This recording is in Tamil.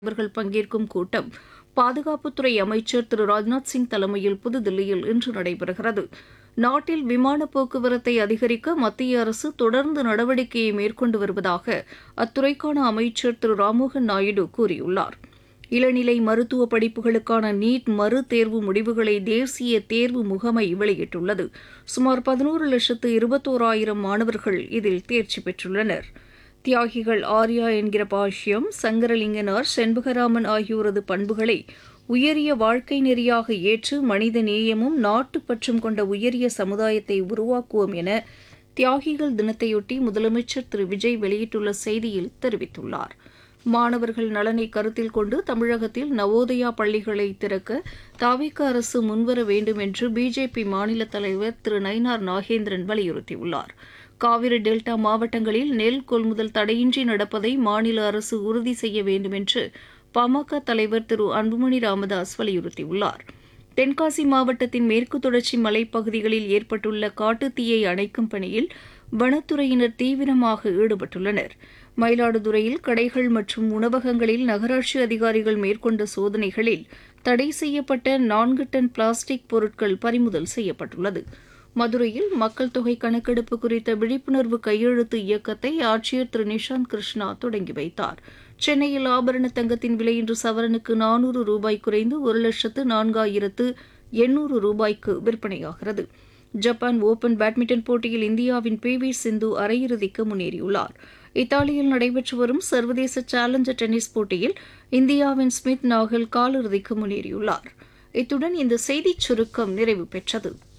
தலைவர்கள் பங்கேற்கும் கூட்டம் பாதுகாப்புத்துறை அமைச்சர் திரு ராஜ்நாத் சிங் தலைமையில் புதுதில்லியில் இன்று நடைபெறுகிறது நாட்டில் விமான போக்குவரத்தை அதிகரிக்க மத்திய அரசு தொடர்ந்து நடவடிக்கையை மேற்கொண்டு வருவதாக அத்துறைக்கான அமைச்சர் திரு ராம்மோகன் நாயுடு கூறியுள்ளார் இளநிலை மருத்துவ படிப்புகளுக்கான நீட் மறு தேர்வு முடிவுகளை தேசிய தேர்வு முகமை வெளியிட்டுள்ளது சுமார் பதினோரு லட்சத்து இருபத்தோராயிரம் மாணவர்கள் இதில் தேர்ச்சி பெற்றுள்ளனர் தியாகிகள் ஆர்யா என்கிற பாஷ்யம் சங்கரலிங்கனார் செண்பகராமன் ஆகியோரது பண்புகளை உயரிய வாழ்க்கை நெறியாக ஏற்று மனித நேயமும் நாட்டுப்பற்றும் கொண்ட உயரிய சமுதாயத்தை உருவாக்குவோம் என தியாகிகள் தினத்தையொட்டி முதலமைச்சர் திரு விஜய் வெளியிட்டுள்ள செய்தியில் தெரிவித்துள்ளார் மாணவர்கள் நலனை கருத்தில் கொண்டு தமிழகத்தில் நவோதயா பள்ளிகளை திறக்க தாவிக அரசு முன்வர வேண்டும் என்று பிஜேபி மாநில தலைவர் திரு நயினார் நாகேந்திரன் வலியுறுத்தியுள்ளார் காவிரி டெல்டா மாவட்டங்களில் நெல் கொள்முதல் தடையின்றி நடப்பதை மாநில அரசு உறுதி செய்ய வேண்டும் என்று பாமக தலைவர் திரு அன்புமணி ராமதாஸ் வலியுறுத்தியுள்ளார் தென்காசி மாவட்டத்தின் மேற்கு தொடர்ச்சி மலைப்பகுதிகளில் ஏற்பட்டுள்ள காட்டுத்தீயை அணைக்கும் பணியில் வனத்துறையினர் தீவிரமாக ஈடுபட்டுள்ளனர் மயிலாடுதுறையில் கடைகள் மற்றும் உணவகங்களில் நகராட்சி அதிகாரிகள் மேற்கொண்ட சோதனைகளில் தடை செய்யப்பட்ட நான்கு டன் பிளாஸ்டிக் பொருட்கள் பறிமுதல் செய்யப்பட்டுள்ளது மதுரையில் மக்கள் தொகை கணக்கெடுப்பு குறித்த விழிப்புணர்வு கையெழுத்து இயக்கத்தை ஆட்சியர் திரு நிஷாந்த் கிருஷ்ணா தொடங்கி வைத்தார் சென்னையில் ஆபரண தங்கத்தின் விலை இன்று சவரனுக்கு நானூறு ரூபாய் குறைந்து ஒரு லட்சத்து நான்காயிரத்து எண்ணூறு ரூபாய்க்கு விற்பனையாகிறது ஜப்பான் ஓபன் பேட்மிண்டன் போட்டியில் இந்தியாவின் பி வி சிந்து அரையிறுதிக்கு முன்னேறியுள்ளார் இத்தாலியில் நடைபெற்று வரும் சர்வதேச சேலஞ்சர் டென்னிஸ் போட்டியில் இந்தியாவின் ஸ்மித் நாகல் காலிறுதிக்கு முன்னேறியுள்ளார் இத்துடன் இந்த செய்திச் சுருக்கம் நிறைவு பெற்றது